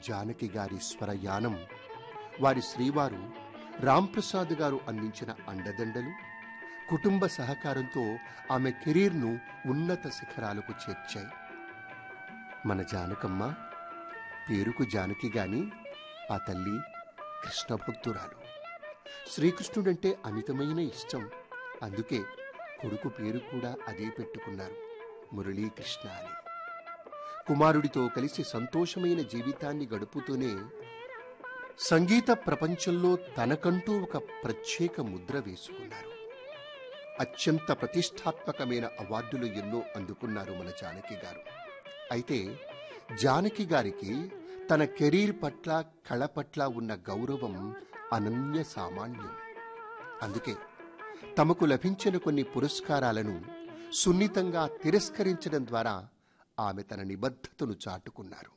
జానకి గారి స్వరయానం వారి శ్రీవారు రాంప్రసాద్ గారు అందించిన అండదండలు కుటుంబ సహకారంతో ఆమె కెరీర్ను ఉన్నత శిఖరాలకు చేర్చాయి మన జానకమ్మ పేరుకు జానకి గాని ఆ తల్లి కృష్ణ భక్తురాలు శ్రీకృష్ణుడంటే అమితమైన ఇష్టం అందుకే కొడుకు పేరు కూడా అదే పెట్టుకున్నారు మురళీకృష్ణ అని కుమారుడితో కలిసి సంతోషమైన జీవితాన్ని గడుపుతూనే సంగీత ప్రపంచంలో తనకంటూ ఒక ప్రత్యేక ముద్ర వేసుకున్నారు అత్యంత ప్రతిష్టాత్మకమైన అవార్డులు ఎన్నో అందుకున్నారు మన జానకి గారు అయితే జానకి గారికి తన కెరీర్ పట్ల కళ పట్ల ఉన్న గౌరవం అనన్య సామాన్యం అందుకే తమకు లభించిన కొన్ని పురస్కారాలను సున్నితంగా తిరస్కరించడం ద్వారా ఆమె తన నిబద్ధతను చాటుకున్నారు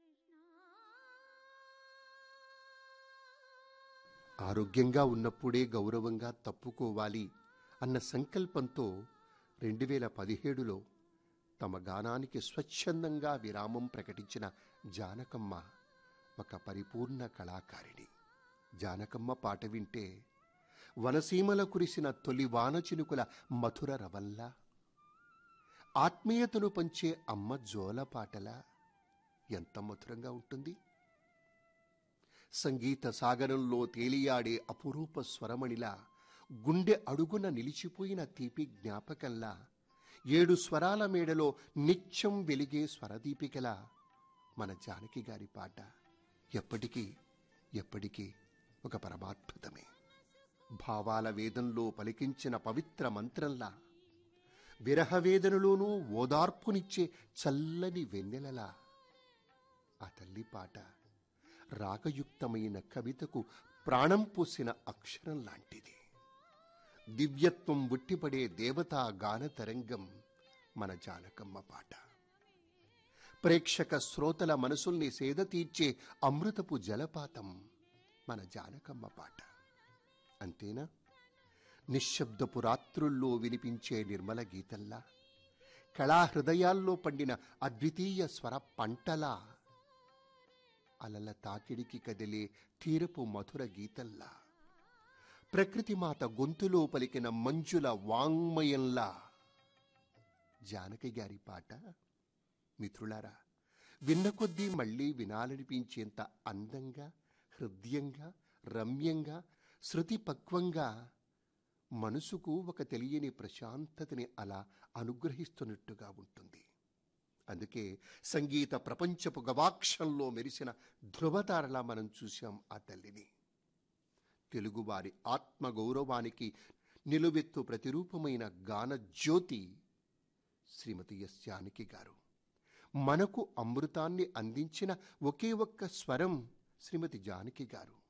ఆరోగ్యంగా ఉన్నప్పుడే గౌరవంగా తప్పుకోవాలి అన్న సంకల్పంతో రెండు వేల పదిహేడులో తమ గానానికి స్వచ్ఛందంగా విరామం ప్రకటించిన జానకమ్మ ఒక పరిపూర్ణ కళాకారిణి జానకమ్మ పాట వింటే వనసీమల కురిసిన తొలి వాన చినుకుల మధుర రవల్లా ఆత్మీయతను పంచే అమ్మ జోల పాటలా ఎంత మధురంగా ఉంటుంది సంగీత సాగరంలో తేలియాడే అపురూప స్వరమణిలా గుండె అడుగున నిలిచిపోయిన తీపి జ్ఞాపకంలా ఏడు స్వరాల మేడలో నిత్యం వెలిగే స్వరదీపికలా మన జానకి గారి పాట ఎప్పటికీ ఎప్పటికీ ఒక పరమాద్భుతమే భావాల వేదంలో పలికించిన పవిత్ర మంత్రంలా విరహవేదనలోనూ ఓదార్పునిచ్చే చల్లని వెన్నెలలా ఆ తల్లి పాట రాగయుక్తమైన కవితకు ప్రాణం పోసిన అక్షరం లాంటిది దివ్యత్వం ఉట్టిపడే దేవతా గాన తరంగం మన జానకమ్మ పాట ప్రేక్షక శ్రోతల మనసుల్ని సేద తీర్చే అమృతపు జలపాతం మన జానకమ్మ పాట అంతేనా నిశ్శబ్దపు రాత్రుల్లో వినిపించే నిర్మల గీతల్లా కళాహృదయాల్లో పండిన అద్వితీయ స్వర పంటలా అలల తాకిడికి కదిలే తీరపు మధుర గీతల్లా ప్రకృతి మాత గొంతులో పలికిన మంజుల వాంగ్మయంలా జానకి గారి పాట మిత్రులారా విన్న కొద్దీ మళ్ళీ వినాలనిపించేంత అందంగా హృదయంగా రమ్యంగా శృతి పక్వంగా మనసుకు ఒక తెలియని ప్రశాంతతని అలా అనుగ్రహిస్తున్నట్టుగా ఉంటుంది అందుకే సంగీత ప్రపంచపు గవాక్షంలో మెరిసిన ధృవతారలా మనం చూశాం ఆ తల్లిని తెలుగువారి ఆత్మగౌరవానికి నిలువెత్తు ప్రతిరూపమైన గాన జ్యోతి శ్రీమతి ఎస్ జానకి గారు మనకు అమృతాన్ని అందించిన ఒకే ఒక్క స్వరం శ్రీమతి జానకి గారు